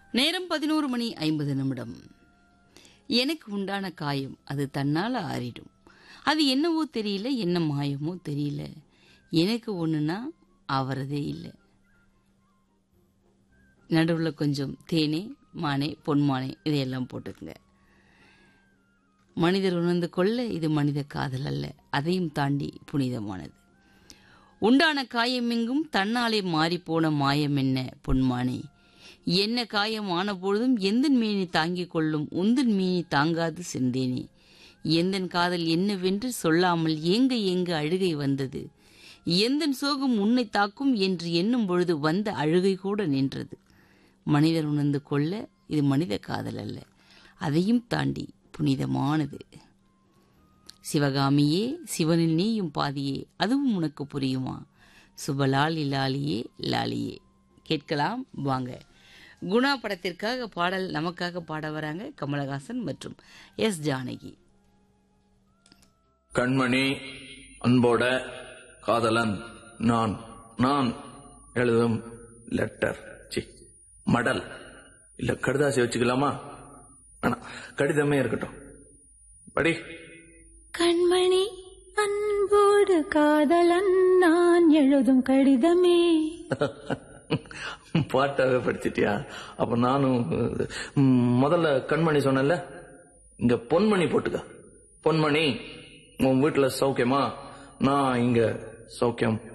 நேரம் பதினோரு மணி ஐம்பது நிமிடம் எனக்கு உண்டான காயம் அது தன்னால ஆறிடும் அது என்னவோ தெரியல என்ன மாயமோ தெரியல எனக்கு ஒண்ணுனா அவரதே இல்லை நடுவில் கொஞ்சம் தேனே மானே பொன்மானே இதையெல்லாம் போட்டுக்குங்க மனிதர் உணர்ந்து கொள்ள இது மனித காதல் அல்ல அதையும் தாண்டி புனிதமானது உண்டான காயமெங்கும் தன்னாலே மாறிப்போன மாயம் என்ன பொன்மானே என்ன காயம் ஆன பொழுதும் எந்தன் மீனி தாங்கிக் கொள்ளும் உந்தன் மீனி தாங்காது சென்றேனே எந்தன் காதல் என்னவென்று சொல்லாமல் ஏங்க ஏங்க அழுகை வந்தது எந்தன் சோகம் உன்னை தாக்கும் என்று எண்ணும் பொழுது வந்த அழுகை கூட நின்றது மனிதர் உணர்ந்து கொள்ள இது மனித காதல் அல்ல அதையும் தாண்டி புனிதமானது சிவகாமியே சிவனில் நீயும் பாதியே அதுவும் உனக்கு புரியுமா சுபலாலி லாலியே லாலியே கேட்கலாம் வாங்க குணா படத்திற்காக பாடல் நமக்காக பாட வராங்க கமலஹாசன் மற்றும் எஸ் ஜானகி கண்மணி அன்போட காதலன் நான் நான் எழுதும் லெட்டர் சி மடல் இல்ல கடுதாசி வச்சுக்கலாமா வேணாம் கடிதமே இருக்கட்டும் படி கண்மணி அன்போடு காதலன் நான் எழுதும் கடிதமே பாட்டாவே படிச்சிட்டியா அப்ப நானும் ம், முதல்ல கண்மணி சொன்னேன்ல இங்க பொன்மணி போட்டுக்க பொன்மணி உன் வீட்டுல சௌக்கியமா நான் இங்க சௌக்கியம்